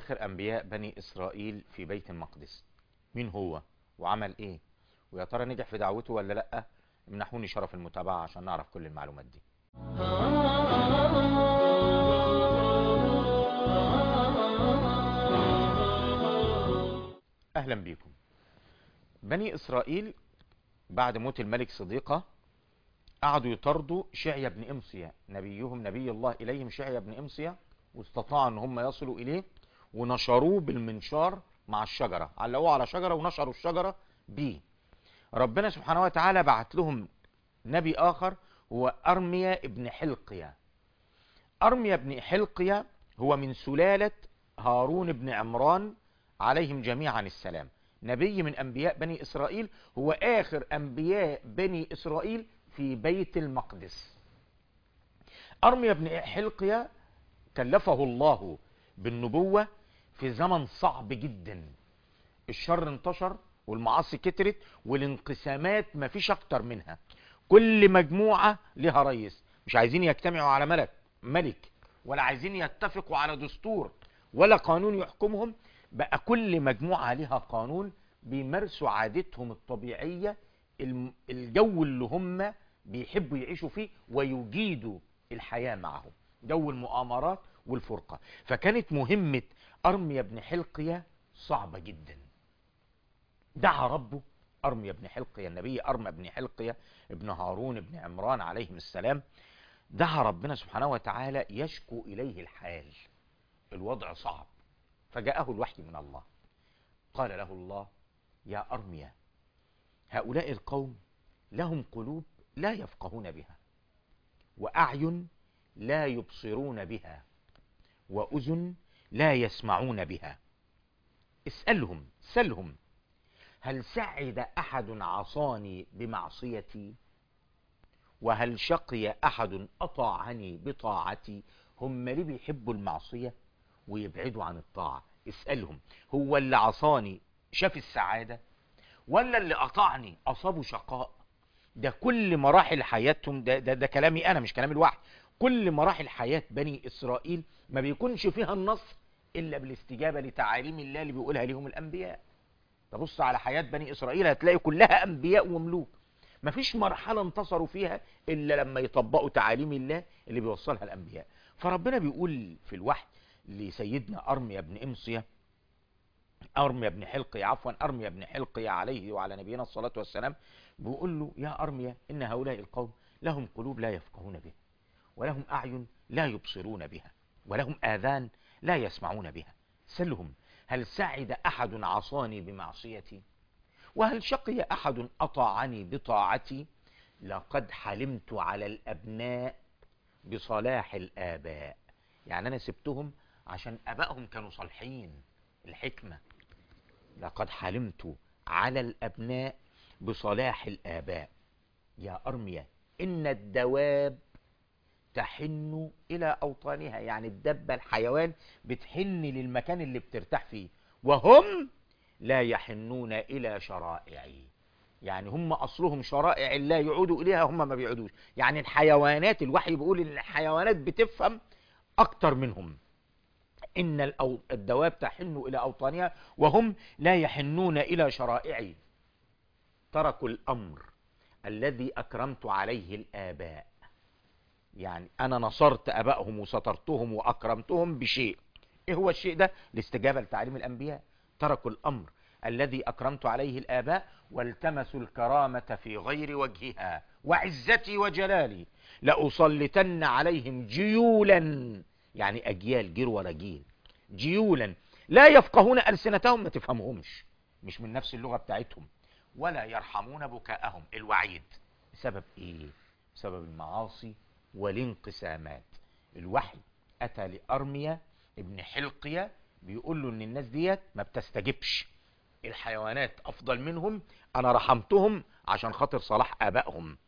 آخر أنبياء بني إسرائيل في بيت المقدس مين هو وعمل إيه ويا ترى نجح في دعوته ولا لأ امنحوني شرف المتابعة عشان نعرف كل المعلومات دي أهلا بيكم بني إسرائيل بعد موت الملك صديقة قعدوا يطردوا شعيا بن إمصيا نبيهم نبي الله إليهم شعيا بن إمصيا واستطاعوا ان هم يصلوا إليه ونشروه بالمنشار مع الشجرة علقوه على شجرة ونشروا الشجرة بيه ربنا سبحانه وتعالى بعت لهم نبي آخر هو أرميا ابن حلقيا أرميا بن حلقيا هو من سلالة هارون بن عمران عليهم جميعا السلام نبي من أنبياء بني إسرائيل هو آخر أنبياء بني إسرائيل في بيت المقدس أرميا بن حلقيا كلفه الله بالنبوة في زمن صعب جدا الشر انتشر والمعاصي كترت والانقسامات مفيش اكتر منها كل مجموعة لها رئيس مش عايزين يجتمعوا على ملك ملك ولا عايزين يتفقوا على دستور ولا قانون يحكمهم بقى كل مجموعة لها قانون بيمارسوا عادتهم الطبيعية الجو اللي هم بيحبوا يعيشوا فيه ويجيدوا الحياة معهم جو المؤامرات والفرقة فكانت مهمة أرميا بن حلقية صعبة جدا دعا ربه أرميا بن حلقية النبي أرميا بن حلقية ابن هارون بن عمران عليهم السلام دعا ربنا سبحانه وتعالى يشكو إليه الحال الوضع صعب فجاءه الوحي من الله قال له الله يا أرميا هؤلاء القوم لهم قلوب لا يفقهون بها وأعين لا يبصرون بها وأذن لا يسمعون بها اسألهم سلهم هل سعد أحد عصاني بمعصيتي وهل شقي أحد أطاعني بطاعتي هم اللي بيحبوا المعصية ويبعدوا عن الطاعة اسألهم هو اللي عصاني شاف السعادة ولا اللي أطاعني أصابه شقاء ده كل مراحل حياتهم ده, ده, ده كلامي أنا مش كلام الوحي كل مراحل حياة بني إسرائيل ما بيكونش فيها النصر إلا بالاستجابة لتعاليم الله اللي بيقولها لهم الأنبياء تبص على حياة بني إسرائيل هتلاقي كلها أنبياء وملوك مفيش مرحلة انتصروا فيها إلا لما يطبقوا تعاليم الله اللي بيوصلها الأنبياء فربنا بيقول في الوحي لسيدنا أرميا بن إمصية أرميا بن حلقي عفوا أرميا بن حلقي عليه وعلى نبينا الصلاة والسلام بيقول له يا أرميا إن هؤلاء القوم لهم قلوب لا يفقهون بها ولهم أعين لا يبصرون بها ولهم آذان لا يسمعون بها سلهم هل سعد أحد عصاني بمعصيتي وهل شقي أحد أطاعني بطاعتي لقد حلمت على الأبناء بصلاح الآباء يعني أنا سبتهم عشان أبائهم كانوا صالحين الحكمة لقد حلمت على الأبناء بصلاح الآباء يا أرميا إن الدواب تحن إلى أوطانها يعني الدبة الحيوان بتحن للمكان اللي بترتاح فيه وهم لا يحنون إلى شرائعي يعني هم أصلهم شرائع لا يعودوا إليها هم ما بيعودوش يعني الحيوانات الوحي بيقول إن الحيوانات بتفهم أكتر منهم إن الدواب تحن إلى أوطانها وهم لا يحنون إلى شرائعي تركوا الأمر الذي أكرمت عليه الآباء يعني أنا نصرت أبائهم وسترتهم وأكرمتهم بشيء إيه هو الشيء ده الاستجابة لتعليم الأنبياء تركوا الأمر الذي أكرمت عليه الآباء والتمسوا الكرامة في غير وجهها وعزتي وجلالي لأسلطن عليهم جيولا يعني أجيال جيل ورا جيل جيولا لا يفقهون ألسنتهم ما تفهمهمش مش من نفس اللغة بتاعتهم ولا يرحمون بكاءهم الوعيد بسبب ايه بسبب المعاصي والانقسامات الوحي اتى لارميا ابن حلقية بيقول له ان الناس ديت ما بتستجبش الحيوانات افضل منهم انا رحمتهم عشان خاطر صلاح ابائهم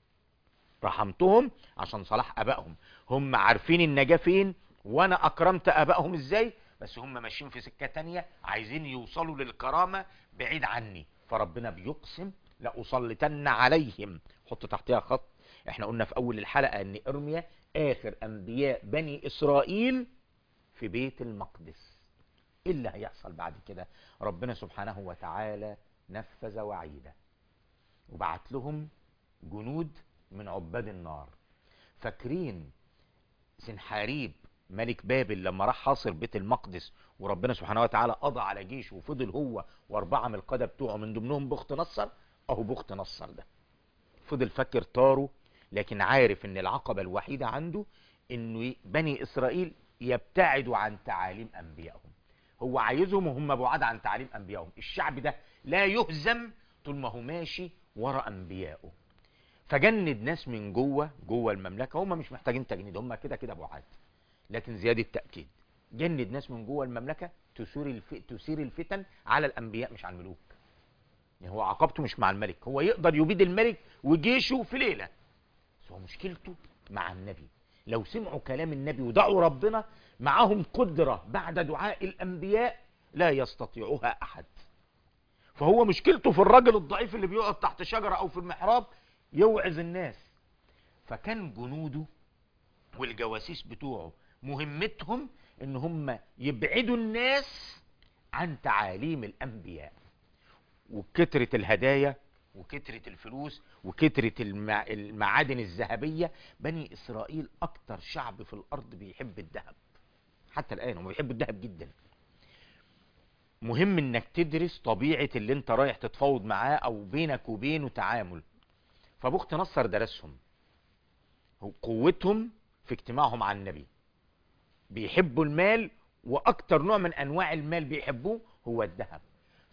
رحمتهم عشان صلاح ابائهم هم عارفين النجاة فين وانا اكرمت ابائهم ازاي بس هم ماشيين في سكة تانية عايزين يوصلوا للكرامة بعيد عني فربنا بيقسم لأسلطن عليهم حط تحتها خط احنا قلنا في اول الحلقة ان ارميا اخر انبياء بني اسرائيل في بيت المقدس ايه اللي هيحصل بعد كده ربنا سبحانه وتعالى نفذ وعيده وبعت لهم جنود من عباد النار فاكرين سنحاريب ملك بابل لما راح حاصر بيت المقدس وربنا سبحانه وتعالى قضى على جيش وفضل هو واربعه من القاده بتوعه من ضمنهم بخت نصر اهو بخت نصر ده فضل فاكر طاره لكن عارف ان العقبه الوحيده عنده انه بني اسرائيل يبتعدوا عن تعاليم انبيائهم هو عايزهم وهم بعاد عن تعاليم انبيائهم الشعب ده لا يهزم طول ما هو ماشي ورا انبيائه فجند ناس من جوه جوه المملكه هم مش محتاجين تجنيد هم كده كده بعاد لكن زياده تاكيد جند ناس من جوه المملكه تثير الف... تثير الفتن على الانبياء مش على الملوك يعني هو عقبته مش مع الملك هو يقدر يبيد الملك وجيشه في ليله بس هو مشكلته مع النبي لو سمعوا كلام النبي ودعوا ربنا معهم قدره بعد دعاء الانبياء لا يستطيعها احد فهو مشكلته في الراجل الضعيف اللي بيقعد تحت شجره او في المحراب يوعظ الناس فكان جنوده والجواسيس بتوعه مهمتهم ان هم يبعدوا الناس عن تعاليم الانبياء وكترة الهدايا وكترة الفلوس وكترة المع... المعادن الذهبية بني اسرائيل اكتر شعب في الارض بيحب الذهب حتى الان هم بيحبوا الذهب جدا مهم انك تدرس طبيعة اللي انت رايح تتفاوض معاه او بينك وبينه تعامل فبخت نصر درسهم قوتهم في اجتماعهم على النبي بيحبوا المال واكتر نوع من انواع المال بيحبوه هو الذهب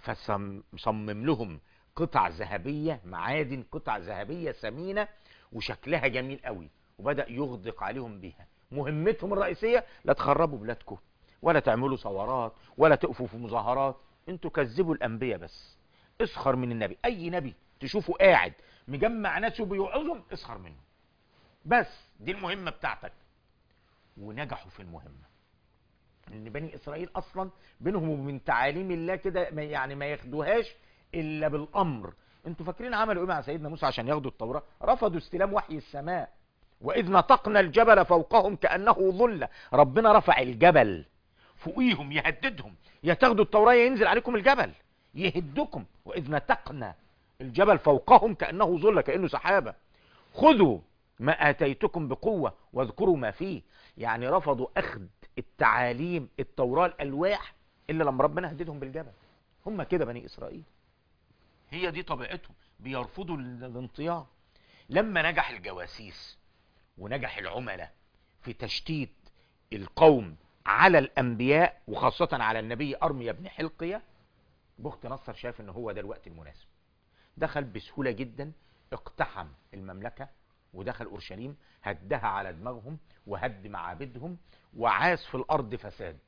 فصمم لهم قطع ذهبية معادن قطع ذهبية ثمينة وشكلها جميل قوي وبدأ يغدق عليهم بيها مهمتهم الرئيسية لا تخربوا بلادكم ولا تعملوا ثورات ولا تقفوا في مظاهرات انتوا كذبوا الانبياء بس اسخر من النبي اي نبي تشوفه قاعد مجمع ناس وبيوعظهم اسخر منه بس دي المهمة بتاعتك ونجحوا في المهمة ان بني اسرائيل اصلا بينهم وبين تعاليم الله كده ما- يعني ما ياخدوهاش الا بالامر انتوا فاكرين عملوا ايه مع سيدنا موسى عشان ياخدوا التوراة رفضوا استلام وحي السماء واذ نطقنا الجبل فوقهم كانه ظله ربنا رفع الجبل فوقيهم يهددهم يا تاخدوا التوراة يا ينزل عليكم الجبل يهدكم واذ نطقنا الجبل فوقهم كانه ظله كانه سحابه خذوا ما اتيتكم بقوه واذكروا ما فيه يعني رفضوا اخذ التعاليم التوراة الالواح الا لما ربنا هددهم بالجبل هم كده بني اسرائيل هي دي طبيعتهم بيرفضوا ال- الانطياع لما نجح الجواسيس ونجح العملاء في تشتيت القوم على الانبياء وخاصة على النبي ارميا بن حلقية بخت نصر شاف ان هو ده الوقت المناسب دخل بسهولة جدا اقتحم المملكة ودخل اورشليم هدها على دماغهم وهد معابدهم وعاش في الارض فساد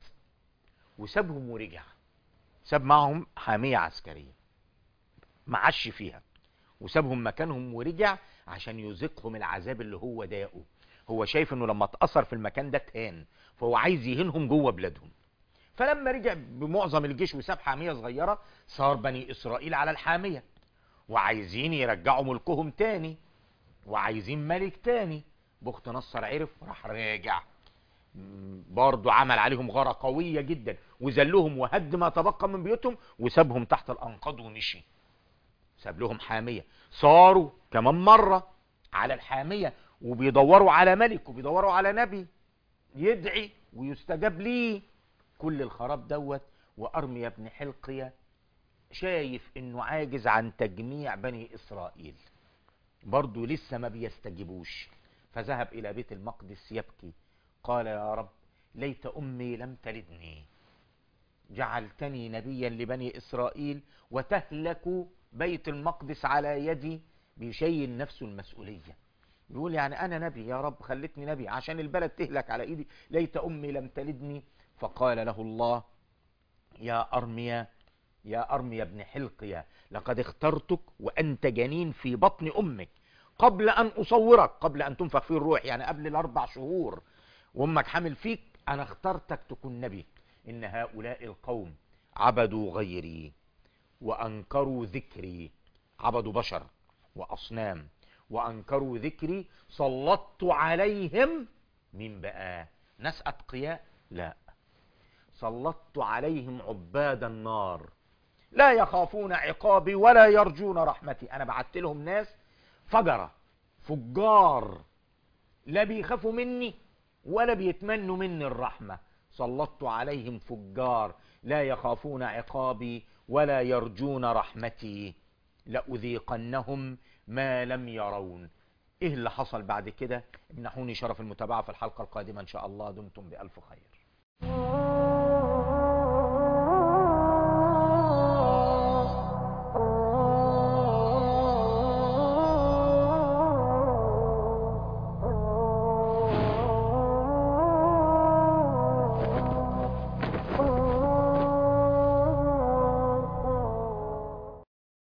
وسابهم ورجع ساب معهم حامية عسكرية معش فيها وسابهم مكانهم ورجع عشان يذيقهم العذاب اللي هو داقه هو شايف انه لما اتأثر في المكان ده تهان فهو عايز يهينهم جوه بلادهم فلما رجع بمعظم الجيش وساب حامية صغيرة صار بني اسرائيل على الحامية وعايزين يرجعوا ملكهم تاني وعايزين ملك تاني بخت نصر عرف راح راجع م- برضه عمل عليهم غارة قوية جدا وذلهم وهد ما تبقى من بيوتهم وسابهم تحت الأنقاض ومشي ساب لهم حامية صاروا كمان مرة على الحامية وبيدوروا على ملك وبيدوروا على نبي يدعي ويستجاب ليه كل الخراب دوت وأرميا بن حلقية شايف انه عاجز عن تجميع بني اسرائيل برضه لسه ما بيستجيبوش فذهب الى بيت المقدس يبكي قال يا رب ليت امي لم تلدني جعلتني نبيا لبني اسرائيل وتهلك بيت المقدس على يدي بيشيل نفسه المسؤوليه بيقول يعني انا نبي يا رب خلتني نبي عشان البلد تهلك على ايدي ليت امي لم تلدني فقال له الله يا ارميا يا أرميا بن حلقيا لقد اخترتك وأنت جنين في بطن أمك قبل أن أصورك قبل أن تنفخ فيه الروح يعني قبل الأربع شهور وأمك حامل فيك أنا اخترتك تكون نبي إن هؤلاء القوم عبدوا غيري وأنكروا ذكري عبدوا بشر وأصنام وأنكروا ذكري سلطت عليهم مين بقى ناس أتقياء لا سلطت عليهم عباد النار لا يخافون عقابي ولا يرجون رحمتي انا بعت لهم ناس فجرة فجار لا بيخافوا مني ولا بيتمنوا مني الرحمة سلطت عليهم فجار لا يخافون عقابي ولا يرجون رحمتي لأذيقنهم ما لم يرون ايه اللي حصل بعد كده امنحوني شرف المتابعة في الحلقة القادمة ان شاء الله دمتم بألف خير